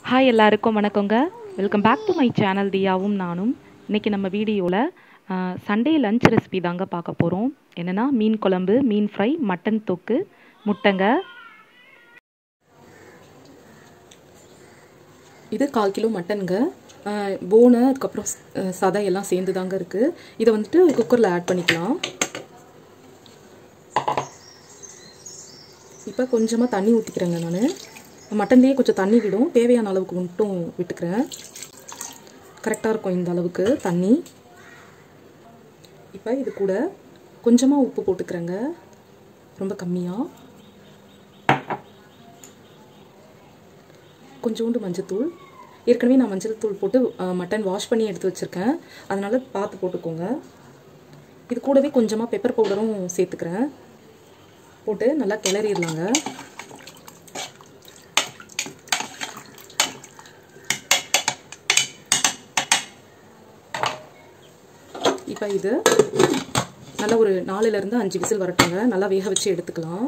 Hi எல்லாருக்கும் வணக்கங்க welcome back to my channel தியாவும் நானும் இன்னைக்கு நம்ம வீடியோவில் சண்டே லஞ்ச் ரெசிபி தாங்க பார்க்க போகிறோம் என்னென்னா மீன் குழம்பு மீன் ஃப்ரை மட்டன் தொக்கு முட்டைங்க இது கால் கிலோ மட்டனுங்க போனு அதுக்கப்புறம் அஹ், சதை எல்லாம் சேர்ந்து தாங்க இருக்குது இதை வந்துட்டு குக்கரில் ஆட் பண்ணிக்கலாம் இப்போ கொஞ்சமாக தண்ணி ஊற்றிக்கிறேங்க நான் மட்டன்லேயே கொஞ்சம் தண்ணி விடும் தேவையான அளவுக்கு மட்டும் விட்டுக்கிறேன் கரெக்டாக இருக்கும் இந்த அளவுக்கு தண்ணி இப்போ இது கூட கொஞ்சமாக உப்பு போட்டுக்கிறேங்க ரொம்ப கம்மியாக கொஞ்சோண்டு மஞ்சத்தூள் ஏற்கனவே நான் மஞ்சள் தூள் போட்டு அஹ், மட்டன் வாஷ் பண்ணி எடுத்து வச்சுருக்கேன் அதனால் பார்த்து போட்டுக்கோங்க இது கூடவே கொஞ்சமாக பெப்பர் பவுடரும் சேர்த்துக்கிறேன் போட்டு நல்லா கிளறிடலாங்க இப்போ இது நல்லா ஒரு நாலுலேருந்து அஞ்சு விசில் வரட்டுங்க நல்லா வேக வச்சு எடுத்துக்கலாம்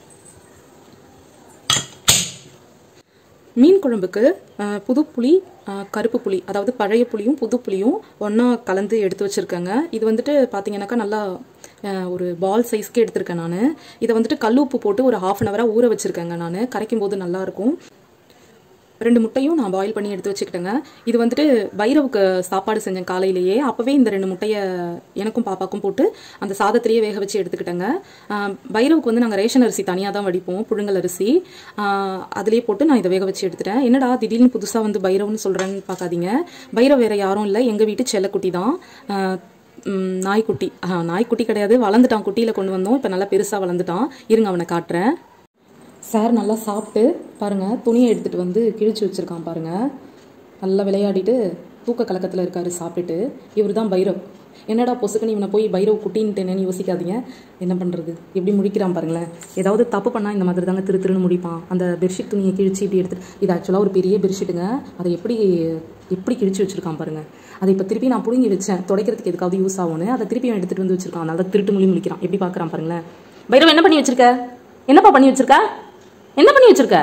மீன் குழம்புக்கு அஹ், புது புளி அஹ், கருப்பு புளி அதாவது பழைய புளியும் புது புளியும் ஒன்றா கலந்து எடுத்து வச்சுருக்கேங்க இது வந்துட்டு பார்த்தீங்கன்னாக்கா நல்லா அஹ், ஒரு பால் சைஸ்க்கு எடுத்திருக்கேன் நான் இதை வந்துட்டு கல் உப்பு போட்டு ஒரு ஹாஃப் அன் ஹவராக ஊற வச்சுருக்கேங்க நான் கரைக்கும் போது நல்லாயிருக்கும் ரெண்டு முட்டையும் நான் பாயில் பண்ணி எடுத்து வச்சுக்கிட்டேங்க இது வந்துட்டு பைரவுக்கு சாப்பாடு செஞ்சேன் காலையிலேயே அப்போவே இந்த ரெண்டு முட்டையை எனக்கும் பாப்பாக்கும் போட்டு அந்த சாதத்திலேயே வேக வச்சு எடுத்துக்கிட்டேங்க ஆஹ் பைரவுக்கு வந்து நாங்கள் ரேஷன் அரிசி தனியாக தான் வடிப்போம் புழுங்கல் அரிசி ஆஹ் அதிலேயே போட்டு நான் இதை வேக வச்சு எடுத்துட்டேன் என்னடா திடீர்னு புதுசாக வந்து பைரவ்னு சொல்கிறேன்னு பார்க்காதீங்க பைரவ் வேற யாரும் இல்லை எங்கள் வீட்டு செல்லக்குட்டி தான் ஆஹ் ம், நாய்க்குட்டி ஆ, நாய்க்குட்டி கிடையாது வளர்ந்துட்டான் குட்டியில் கொண்டு வந்தோம் இப்போ நல்லா பெருசாக வளர்ந்துட்டான் இருங்க அவனை காட்டுறேன் சார் நல்லா சாப்பிட்டு பாருங்க துணியை எடுத்துட்டு வந்து கிழிச்சு வச்சிருக்கான் பாருங்க நல்லா விளையாடிட்டு தூக்க கலக்கத்தில் இருக்காரு சாப்பிட்டுட்டு இவர் தான் பைரவ் என்னடா பொசுக்குன்னு இவனை போய் பைரவ் குட்டின்ட்டேனேன்னு யோசிக்காதீங்க என்ன பண்ணுறது எப்படி முடிக்கிறான் பாருங்களேன் ஏதாவது தப்பு பண்ணால் இந்த மாதிரி தாங்க திரு திருன்னு முடிப்பான் அந்த பெட்ஷீட் துணியை கிழிச்சு இப்படி எடுத்துட்டு இது ஆக்சுவலாக ஒரு பெரிய பெட்ஷீட்டுங்க அதை எப்படி எப்படி கிழிச்சு வச்சிருக்கான் பாருங்க அதை இப்போ திருப்பி நான் புடுங்கி வச்சேன் துடைக்கிறதுக்கு எதுக்காவது யூஸ் ஆகும்னு அதை திருப்பி அவன் எடுத்துட்டு வந்து வச்சிருக்கான் அதனால திருட்டு மொழி முழிக்கிறான் எப்படி பார்க்குறான் பாருங்களேன் பைரவ் என்ன பண்ணி வச்சிருக்க என்னப்பா பண்ணி வச்சிருக்க என்ன பண்ணி வச்சிருக்க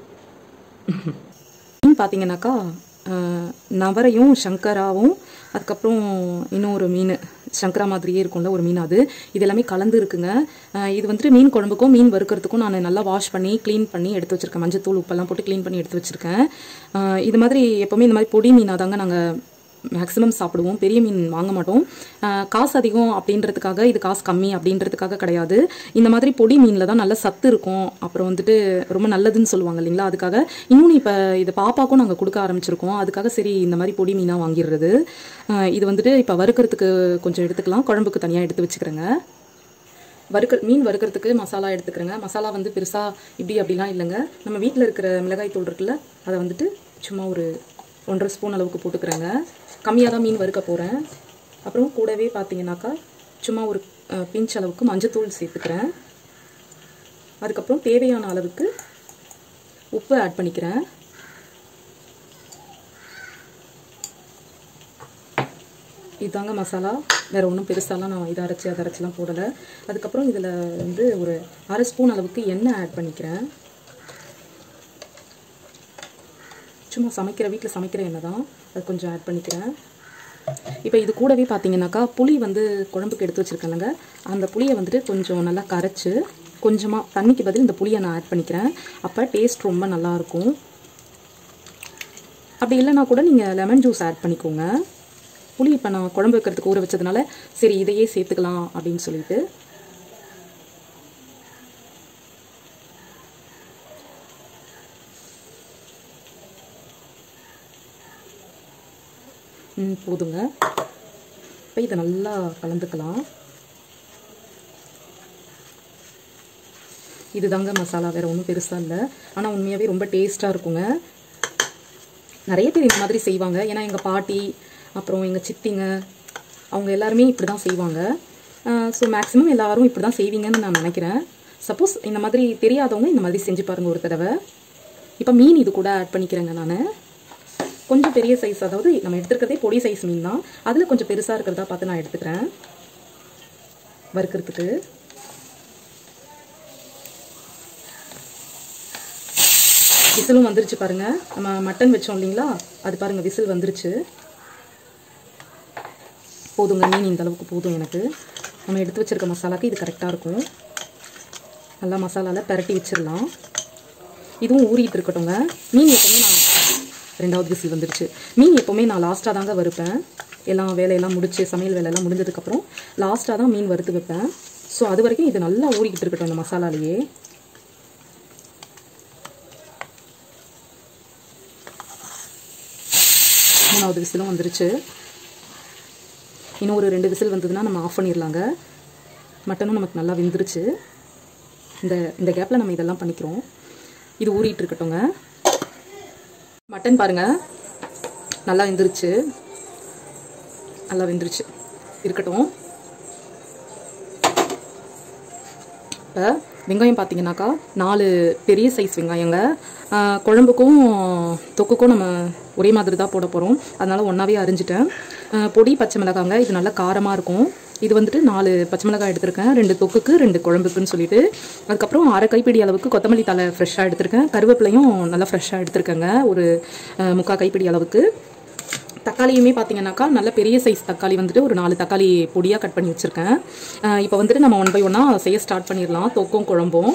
மீன் பார்த்தீங்கன்னாக்கா அஹ், நவரையும் சங்கராவும் அதுக்கப்புறம் இன்னொரு மீன் சங்கரா மாதிரியே இருக்கும்ல ஒரு மீன் அது இது எல்லாமே கலந்து இருக்குங்க அஹ், இது வந்துட்டு மீன் குழம்புக்கும் மீன் வறுக்கிறதுக்கும் நான் நல்லா வாஷ் பண்ணி க்ளீன் பண்ணி எடுத்து வச்சிருக்கேன் மஞ்சத்தூள் உப்பெல்லாம் போட்டு க்ளீன் பண்ணி எடுத்து வச்சிருக்கேன் அஹ், இது மாதிரி எப்போவுமே இந்த மாதிரி பொடி மீனாக தாங்க நாங்கள் மேக்ஸிமம் சாப்பிடுவோம் பெரிய மீன் வாங்க மாட்டோம் ஆஹ் காசு அதிகம் அப்படின்றதுக்காக இது காசு கம்மி அப்படின்றதுக்காக கிடையாது இந்த மாதிரி பொடி மீனில் தான் நல்ல சத்து இருக்கும் அப்புறம் வந்துட்டு ரொம்ப நல்லதுன்னு சொல்லுவாங்க இல்லைங்களா அதுக்காக இன்னொன்று இப்போ இது பாப்பாக்கும் நாங்கள் கொடுக்க ஆரம்பிச்சிருக்கோம் அதுக்காக சரி இந்த மாதிரி பொடி மீனாக வாங்கிடுறது ஆஹ் இது வந்துட்டு இப்போ வறுக்கிறதுக்கு கொஞ்சம் எடுத்துக்கலாம் குழம்புக்கு தனியாக எடுத்து வச்சுக்கிறேங்க வறுக்க மீன் வறுக்கிறதுக்கு மசாலா எடுத்துக்கிறேங்க மசாலா வந்து பெருசாக இப்படி அப்படிலாம் இல்லைங்க நம்ம வீட்டில் இருக்கிற மிளகாய் தூள் இருக்குல்ல அதை வந்துட்டு சும்மா ஒரு ஒன்றரை ஸ்பூன் அளவுக்கு போட்டுக்கிறேங்க கம்மியாக தான் மீன் வறுக்க போகிறேன் அப்புறம் கூடவே பார்த்தீங்கன்னாக்கா சும்மா ஒரு அஹ், பிஞ்ச் அளவுக்கு மஞ்சத்தூள் சேர்த்துக்கிறேன் அதுக்கப்புறம் தேவையான அளவுக்கு உப்பு ஆட் பண்ணிக்கிறேன் இதாங்க மசாலா வேற ஒன்றும் பெருசாலாம் நான் இதை அரைச்சி அதை அரைச்சிலாம் போடலை அதுக்கப்புறம் இதில் வந்து ஒரு அரை ஸ்பூன் அளவுக்கு எண்ணெய் ஆட் பண்ணிக்கிறேன் சும்மா சமைக்கிற வீட்டில் சமைக்கிற எண்ணெய் தான் அது கொஞ்சம் ஆட் பண்ணிக்கிறேன் இப்போ இது கூடவே பார்த்தீங்கன்னாக்கா புளி வந்து குழம்புக்கு எடுத்து வச்சுருக்கேன்லங்க அந்த புளியை வந்துட்டு கொஞ்சம் நல்லா கரைச்சி கொஞ்சமாக தண்ணிக்கு பதில் இந்த புளியை நான் ஆட் பண்ணிக்கிறேன் அப்போ டேஸ்ட் ரொம்ப நல்லாயிருக்கும் அப்படி இல்லைன்னா கூட நீங்கள் லெமன் ஜூஸ் ஆட் பண்ணிக்கோங்க புளி இப்போ நான் குழம்பு வைக்கிறதுக்கு ஊற வச்சதுனால சரி இதையே சேர்த்துக்கலாம் அப்படின்னு சொல்லிட்டு ம் போதுங்க இப்போ இதை நல்லா கலந்துக்கலாம் இதுதாங்க மசாலா வேறு ஒன்றும் பெருசாக இல்லை ஆனால் உண்மையாகவே ரொம்ப டேஸ்ட்டாக இருக்குங்க நிறைய பேர் இந்த மாதிரி செய்வாங்க ஏன்னா எங்கள் பாட்டி அப்புறம் எங்கள் சித்திங்க அவங்க எல்லாருமே இப்படி தான் செய்வாங்க ஸோ மேக்ஸிமம் எல்லாரும் இப்படி தான் செய்வீங்கன்னு நான் நினைக்கிறேன் சப்போஸ் இந்த மாதிரி தெரியாதவங்க இந்த மாதிரி செஞ்சு பாருங்கள் ஒரு தடவை இப்போ மீன் இது கூட ஆட் பண்ணிக்கிறேங்க நான் கொஞ்சம் பெரிய சைஸ் அதாவது நம்ம எடுத்துருக்கிறதே பொடி சைஸ் மீன் தான் அதில் கொஞ்சம் பெருசாக இருக்கிறதா பார்த்து நான் எடுத்துக்கிறேன் வறுக்கிறதுக்கு விசிலும் வந்துருச்சு பாருங்க நம்ம மட்டன் வச்சோம் இல்லைங்களா அது பாருங்க விசில் வந்துருச்சு போதுங்க மீன் இந்த அளவுக்கு போதும் எனக்கு நம்ம எடுத்து வச்சிருக்க மசாலாக்கு இது கரெக்டாக இருக்கும் நல்லா மசாலாவில் பெரட்டி வச்சிடலாம் இதுவும் ஊறிட்டு இருக்கட்டும்ங்க மீன் எப்பவுமே நான் ரெண்டாவது விசில் வந்துருச்சு மீன் எப்பவுமே நான் லாஸ்ட்டாக தாங்க வறுப்பேன் எல்லாம் வேலையெல்லாம் முடிச்சு சமையல் வேலையெல்லாம் முடிஞ்சதுக்கப்புறம் லாஸ்ட்டாக தான் மீன் வறுத்து வைப்பேன் ஸோ அது வரைக்கும் இது நல்லா ஊறிக்கிட்டு இருக்கட்டும் இந்த மசாலாலேயே மூணாவது விசிலும் வந்துருச்சு இன்னும் ஒரு ரெண்டு விசில் வந்ததுன்னா நம்ம ஆஃப் பண்ணிடலாங்க மட்டனும் நமக்கு நல்லா வெந்துருச்சு இந்த இந்த கேப்பில் நம்ம இதெல்லாம் பண்ணிக்கிறோம் இது ஊறிட்டு இருக்கட்டும்ங்க மட்டன் பாருங்க நல்லா வெந்துருச்சு நல்லா வெந்துருச்சு இருக்கட்டும் இப்போ வெங்காயம் பார்த்தீங்கன்னாக்கா நாலு பெரிய சைஸ் வெங்காயங்க ஆஹ் குழம்புக்கும் தொக்குக்கும் நம்ம ஒரே மாதிரி தான் போட போகிறோம் அதனால் ஒன்றாவே அரிஞ்சிட்டேன் ஆஹ் பொடி பச்சை மிளகாங்க இது நல்லா காரமாக இருக்கும் இது வந்துட்டு நாலு பச்சை மிளகாய் எடுத்திருக்கேன் ரெண்டு தொக்குக்கு ரெண்டு குழம்புக்குன்னு சொல்லிட்டு அதுக்கப்புறம் அரை கைப்பிடி அளவுக்கு கொத்தமல்லி தலை ஃப்ரெஷ்ஷாக எடுத்திருக்கேன் கருவேப்பிலையும் நல்லா ஃப்ரெஷ்ஷாக எடுத்திருக்கேங்க ஒரு ஆஹ் முக்கால் கைப்பிடி அளவுக்கு தக்காளியுமே பார்த்தீங்கன்னாக்கா நல்ல பெரிய சைஸ் தக்காளி வந்துட்டு ஒரு நாலு தக்காளி பொடியாக கட் பண்ணி வச்சுருக்கேன் இப்போ வந்துட்டு நம்ம ஒன் பை ஒன்னாக செய்ய ஸ்டார்ட் பண்ணிடலாம் தொக்கும் குழம்பும்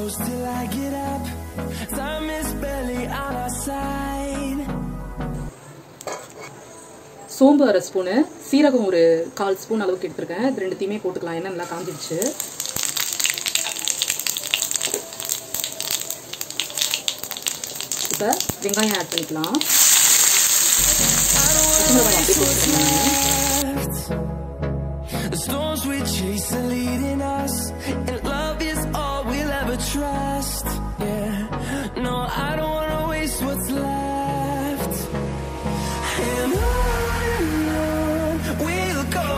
close till I get up. Time is barely on our side. சோம்பு அரை ஸ்பூனு சீரகம் ஒரு கால் ஸ்பூன் அளவுக்கு எடுத்திருக்கேன் இது ரெண்டுத்தையுமே போட்டுக்கலாம் என்ன நல்லா காஞ்சிடுச்சு இப்போ வெங்காயம் ஆட் பண்ணிக்கலாம் பச்சை மிளகாய் அப்படியே போட்டுக்கலாம் The storms we chase are leading us, and love is all we'll ever trust. Yeah, no, I don't wanna waste what's left. And on and on we'll go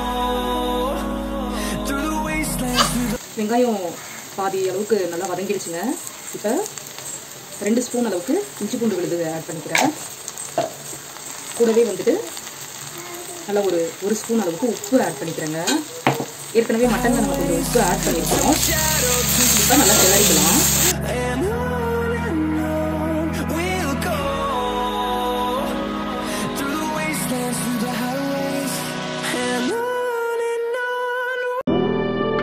through the wastelands, through the வெங்காயம் பாதி அளவுக்கு நல்லா வதங்கிடுச்சுங்க இப்போ ரெண்டு spoon அளவுக்கு இஞ்சி பூண்டு விழுது ஆட் பண்ணிக்கிறேன் கூடவே வந்துட்டு நல்லா ஒரு ஒரு ஸ்பூன் அளவுக்கு உப்பு ஆட் பண்ணிக்கிறேங்க ஏற்கனவே மட்டனில் நம்ம கொஞ்சம் உப்பு ஆட் பண்ணியிருக்கோம் இப்போ நல்லா கிளறிக்கலாம் and on and on we'll go through the wastelands, through the highways, and on and on.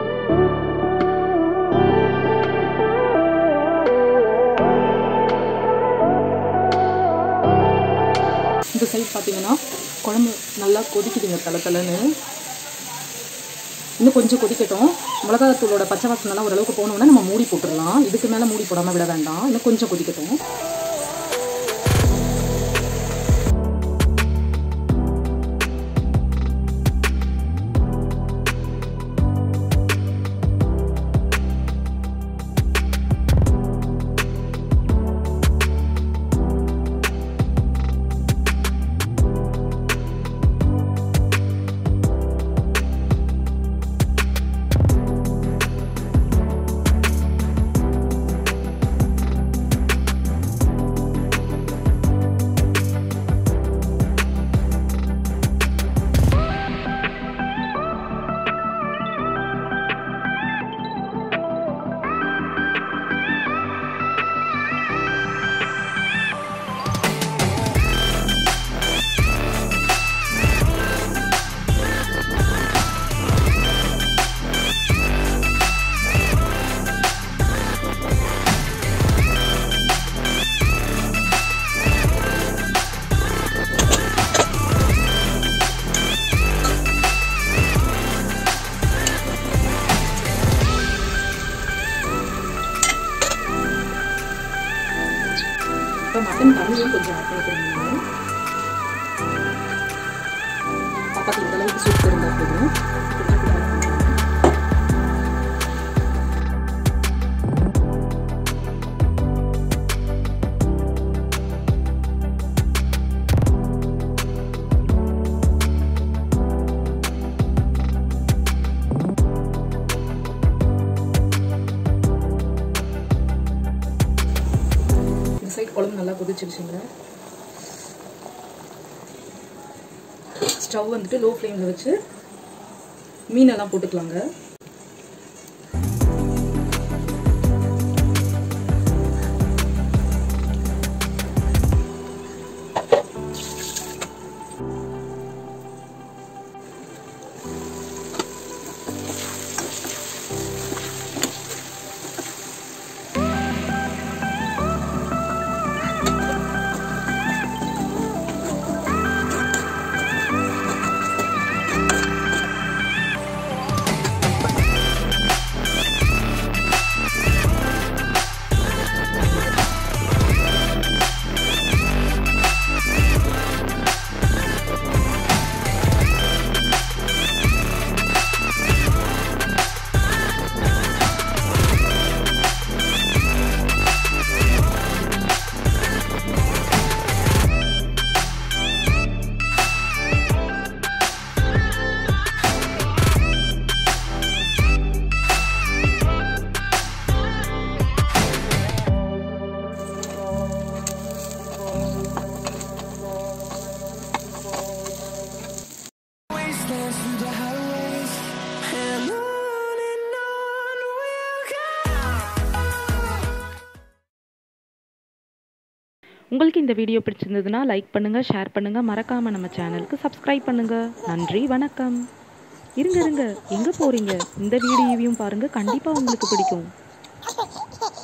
இந்த சைட் பார்த்தீங்கன்னா குழம்பு நல்லா கொதிக்குதுங்க தலை தலைன்னு இன்னும் கொஞ்சம் கொதிக்கட்டும் மிளகாத்தூளோட பச்சை வாசனைலாம் ஓரளவுக்கு போனோம்னா நம்ம மூடி போட்டுடலாம் இதுக்கு மேலே மூடி போடாமல் விட வேண்டாம் இன்னும் கொஞ்சம் கொதிக்கட்டும் இப்போ மட்டன் தண்ணியும் கொஞ்சம் ஆட் பண்ணிக்கிறேன் நான் பாப்பாக்கு இந்த அளவுக்கு சூப் இருந்தால் போதும் கொஞ்சம் கூட add பண்ணிக்கிறேன். இந்த சைடு குழம்பு நல்லா கொதிச்சிருச்சுங்க ஸ்டவ் வந்துட்டு லோ ஃப்ளேமில் வச்சு மீனெல்லாம் போட்டுக்கலாங்க Wastelands through the highways, and on and on we'll go. உங்களுக்கு இந்த வீடியோ பிடிச்சிருந்ததுன்னா லைக் பண்ணுங்கள் ஷேர் பண்ணுங்கள் மறக்காமல் நம்ம சேனலுக்கு சப்ஸ்கிரைப் பண்ணுங்கள் நன்றி வணக்கம் இருங்க இருங்க எங்கே போகிறீங்க இந்த வீடியோவையும் பாருங்கள் கண்டிப்பாக உங்களுக்கு பிடிக்கும் Thank you.